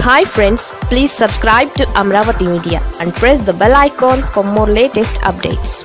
hi friends please subscribe to Amaravati media and press the bell icon for more latest updates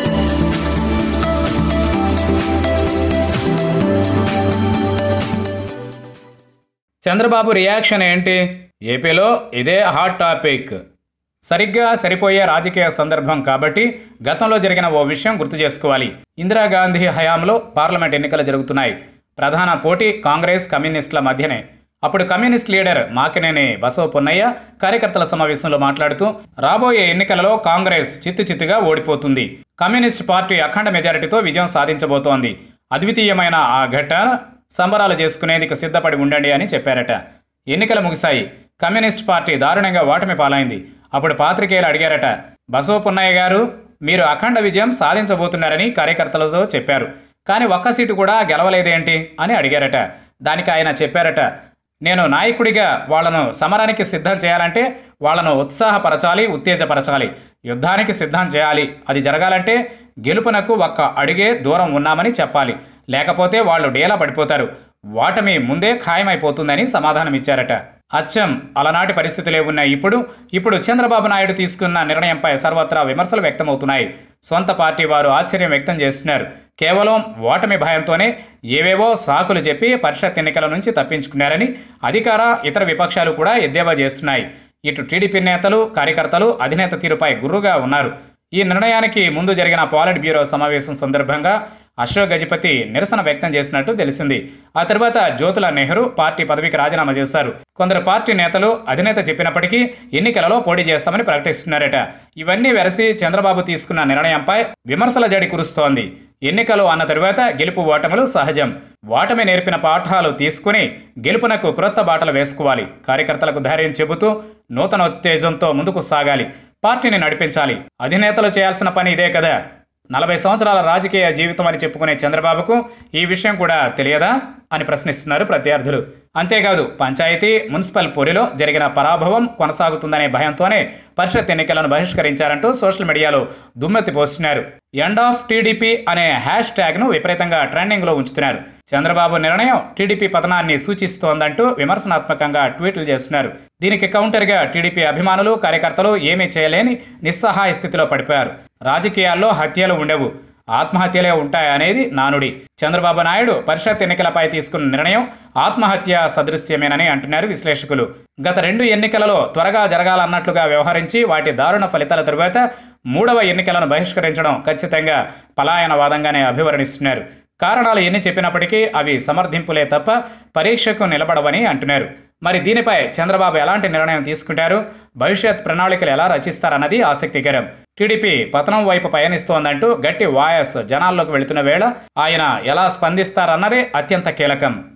Chandrababu reaction ఏంటి ఏపీలో ఇదే hot topic సరిగ్గా సరిపోయే రాజకీయ సందర్భం కాబట్టి గతంలో జరిగిన ఓ విషయం గుర్తు చేసుకోవాలి ఇందిరాగాంధీ హయాంలో పార్లమెంట్ ఎన్నికలు జరుగుతున్నాయి ప్రధాన పోటీ కాంగ్రెస్ కమ్యూనిస్టుల మధ్యనే అప్పుడు కమ్యూనిస్ట్ లీడర్ మాకినేని బసవ పొన్నయ్య కార్యకర్తల సమావేశంలో మాట్లాడుతూ రాబోయే ఎన్నికలలో కాంగ్రెస్ చిత్తు చిత్తుగా ఓడిపోతుంది కమ్యూనిస్ట్ పార్టీ అఖండ మెజారిటీతో విజయం సాధించబోతోంది అద్వితీయమైన ఆ ఘట్టన సంబరాలు చేసుకునేందుకు సిద్ధపడి ఉండండి అని చెప్పారట ఎన్నికలు ముగిశాయి కమ్యూనిస్ట్ పార్టీ దారుణంగా ఓటమి పాలైంది అప్పుడు పాత్రికేయులు అడిగారట బసవ పున్నయ్య గారు మీరు అఖండ విజయం సాధించబోతున్నారని కార్యకర్తలతో చెప్పారు కానీ ఒక్క సీటు కూడా గెలవలేదేంటి అని అడిగారట దానికి ఆయన చెప్పారట నేను నాయకుడిగా వాళ్ళను సమరానికి సిద్ధం చేయాలంటే వాళ్ళను ఉత్సాహపరచాలి ఉత్తేజపరచాలి యుద్ధానికి సిద్ధం చేయాలి అది జరగాలంటే గెలుపునకు ఒక్క అడుగే దూరం ఉన్నామని చెప్పాలి లేకపోతే వాళ్ళు డేలా పడిపోతారు వాటమి ముందే ఖాయమైపోతుందని సమాధానమిచ్చారట అచ్చం అలనాటి పరిస్థితులే ఉన్న ఇప్పుడు ఇప్పుడు చంద్రబాబు నాయుడు తీసుకున్న నిర్ణయంపై సర్వత్రా విమర్శలు వ్యక్తమవుతున్నాయి సొంత పార్టీ వారు ఆశ్చర్యం వ్యక్తం చేస్తున్నారు కేవలం ఓటమి భయంతోనే ఏవేవో సాకులు చెప్పి పరిషత్ ఎన్నికల నుంచి తప్పించుకున్నారని అధికార ఇతర విపక్షాలు కూడా ఎద్దేవా చేస్తున్నాయి ఇటు టీడీపీ నేతలు కార్యకర్తలు అధినేత తీరుపై గుర్రుగా ఉన్నారు ఈ నిర్ణయానికి ముందు జరిగిన పాలిట్ బ్యూరో సమావేశం సందర్భంగా అశోక్ గజపతి నిరసన వ్యక్తం చేసినట్టు తెలిసింది ఆ తర్వాత జ్యోతుల నెహ్రూ పార్టీ పదవికి రాజీనామా చేశారు కొందరు పార్టీ నేతలు అధినేత చెప్పినప్పటికీ ఎన్నికలలో పోటీ చేస్తామని ప్రకటిస్తున్నారట ఇవన్నీ వెరసి చంద్రబాబు తీసుకున్న నిర్ణయంపై విమర్శల జడి కురుస్తోంది ఎన్నికలు అన్న తరువాత గెలుపు ఓటములు సహజం ఓటమి నేర్పిన పాఠాలు తీసుకుని గెలుపునకు క్రొత్త బాటలు వేసుకోవాలి కార్యకర్తలకు ధైర్యం చెబుతూ నూతన ఉత్తేజంతో ముందుకు సాగాలి పార్టీని నడిపించాలి అధినేతలు చేయాల్సిన పని ఇదే కదా నలభై సంవత్సరాల రాజకీయ జీవితం అని చెప్పుకునే చంద్రబాబుకు ఈ విషయం కూడా తెలియదా అని ప్రశ్నిస్తున్నారు ప్రత్యర్థులు అంతేకాదు పంచాయతీ మున్సిపల్ పొరిలో జరిగిన పరాభవం కొనసాగుతుందనే భయంతోనే పరిషత్ ఎన్నికలను బహిష్కరించారంటూ సోషల్ మీడియాలో దుమ్మెత్తి పోస్తున్నారు ఎండ్ ఆఫ్ టీడీపీ అనే హ్యాష్ ట్యాగ్ను విపరీతంగా ట్రెండింగ్లో ఉంచుతున్నారు చంద్రబాబు నిర్ణయం టీడీపీ పతనాన్ని సూచిస్తోందంటూ విమర్శనాత్మకంగా ట్వీట్లు చేస్తున్నారు దీనికి కౌంటర్గా టీడీపీ అభిమానులు కార్యకర్తలు ఏమీ చేయలేని నిస్సహాయ స్థితిలో పడిపోయారు రాజకీయాల్లో హత్యలు ఉండవు ఆత్మహత్యలే ఉంటాయనేది నానుడి చంద్రబాబు నాయుడు పరిషత్ ఎన్నికలపై తీసుకున్న నిర్ణయం ఆత్మహత్య సదృశ్యమేనని అంటున్నారు విశ్లేషకులు గత రెండు ఎన్నికలలో త్వరగా జరగాలన్నట్లుగా వ్యవహరించి వాటి దారుణ ఫలితాల తరువాత మూడవ ఎన్నికలను బహిష్కరించడం ఖచ్చితంగా పలాయనవాదంగానే అభివర్ణిస్తున్నారు కారణాలు ఎన్ని చెప్పినప్పటికీ అవి సమర్థింపులే తప్ప పరీక్షకు నిలబడవని అంటున్నారు మరి దీనిపై చంద్రబాబు ఎలాంటి నిర్ణయం తీసుకుంటారు భవిష్యత్ ప్రణాళికలు ఎలా రచిస్తారన్నది ఆసక్తికరం టీడీపీ పతనం వైపు పయనిస్తోందంటూ గట్టి వాయస్ జనాల్లోకి వెళుతున్న వేళ ఆయన ఎలా స్పందిస్తారన్నదే అత్యంత కీలకం